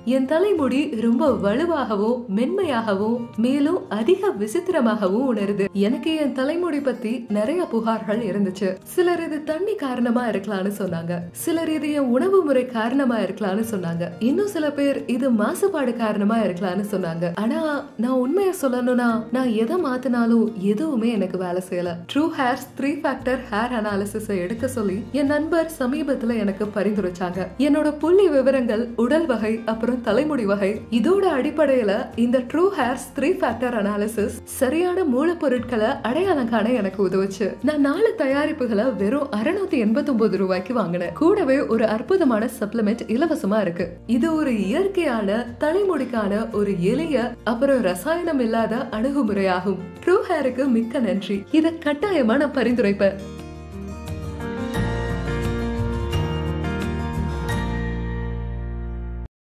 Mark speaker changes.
Speaker 1: என் தலைமுடி ரொம்ப வலுவாகவும் மென்மையாகவும் மேலும் அதிக விசித்திரமாகவும் உணருது எனக்கு என் தலைமுடி பத்தி நிறைய புகார்கள் இருந்துச்சு சிலர் இது தண்ணி காரணமா இருக்கலாம்னு சொன்னாங்க சிலர் இது என் உணவு முறை காரணமா இருக்கலாம்னு சொன்னாங்க இன்னும் சில பேர் இது மாசுபாடு காரணமா இருக்கலாம்னு சொன்னாங்க ஆனா நான் உண்மையை சொல்லணும்னா நான் எதை மாத்தினாலும் எதுவுமே எனக்கு வேலை செய்யல true hairs three factor hair analysis எடுக்க சொல்லி என் நண்பர் சமீபத்துல எனக்கு பரிந்துரைச்சாங்க என்னோட புள்ளி விவரங்கள் உடல் வகை அப்புறம் தலைமுடி வகை இதோட அடிப்படையில இந்த true hairs three factor analysis சரியான மூலப்பொருட்களை அடையாளம் காண எனக்கு உதவுச்சு நான் நாலு தயாரிப்புகளை வெறும் அறுநூத்தி எண்பத்தி ஒன்பது ரூபாய்க்கு வாங்கினேன் கூடவே ஒரு அற்புதமான சப்ளிமெண்ட் இலவசமா இருக்கு இது ஒரு இயற்கையான தலைமுடிக்கான ஒரு எளிய அப்புறம் ரசாயனம் இல்லாத அணுகுமுறையாகும் ட்ரூ ஹேருக்கு மிக்க நன்றி இத கட்டாயமா நான் பரிந்துரைப்பேன்